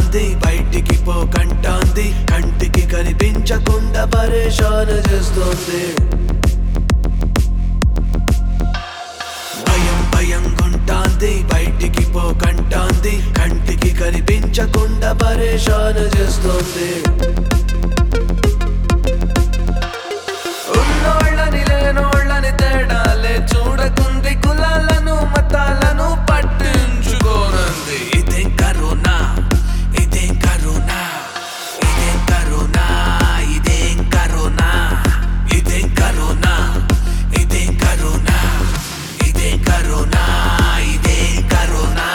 కొంటాంది బయటికి పోకంటాంది కంటికి కనిపించకుండా పరేషాన్ చేస్తోంది భయం భయం కొంటాంది బయటికి పోకంటాంది కంటికి కనిపించకుండా పరేషాన్ చేస్తోంది ఉన్నోళ్ళని లేనోళ్ళని తేడాలే చూడకుంది కులాలను మతాలను పట్టించుకోనంది ఇదేం కరోనా ఇదేం కరోనా ఇదేం కరోనా ఇదేం కరోనా ఇదేం కరోనా ఇదేం కరోనా ఇదేం కరోనా ఇదేం కరోనా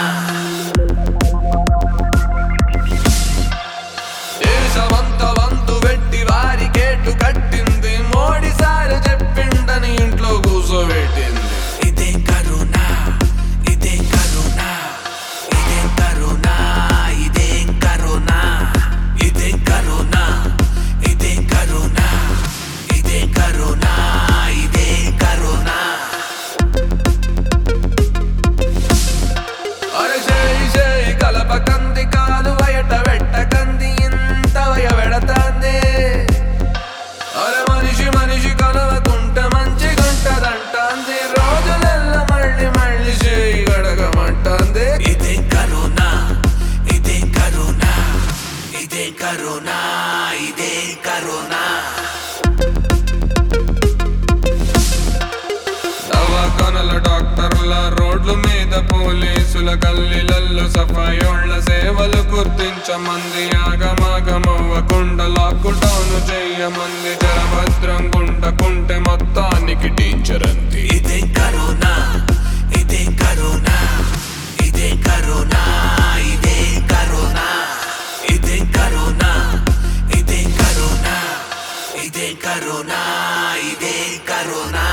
దేశమంత వంతు పెట్టి వారి కేటు కట్టింది మోడీ సారు చెప్పిండని ఇంట్లో కూర్చోబెట్టింది ఇదేం కరోనా ఇదేం కరోనా ఇదేం కరోనా ఇదేం కరోనా ఇదేం కరోనా ఇదేం కరోనా ఇదేం కరోనా ఇదేం కరోనా అరే చేయి చేయి కలపకంది కాలు బయట పెట్టకంది ఇంత వెడతాంది అరే మనిషి మనిషి కలవకుంటే మంచి గుంటదంటాంది రోజులెల్ల మళ్ళీ మళ్ళీ చేయి గడగమంటాంది ఇదేం కరోనా ఇదేం కరోనా ఇదేం కరోనా ఇదేం కరోనా దవాఖానల డాక్టర్ల రోడ్ల మీద పోలీసుల గల్లీలల్లో సఫాయోళ్ల సేవలు గుర్తించమంది ఆగమాగమవ్వకుండా లాక్డౌన్ చెయ్యమంది జరభద్రం గుంటకుంటే మొత్తానికి టీచర్ అంది ఇదేం కరోనా ఇదేం కరోనా ఇదేం కరోనా ఇదేం కరోనా ఇదేం కరోనా ఇదేం కరోనా ఇదేం కరోనా ఇదేం కరోనా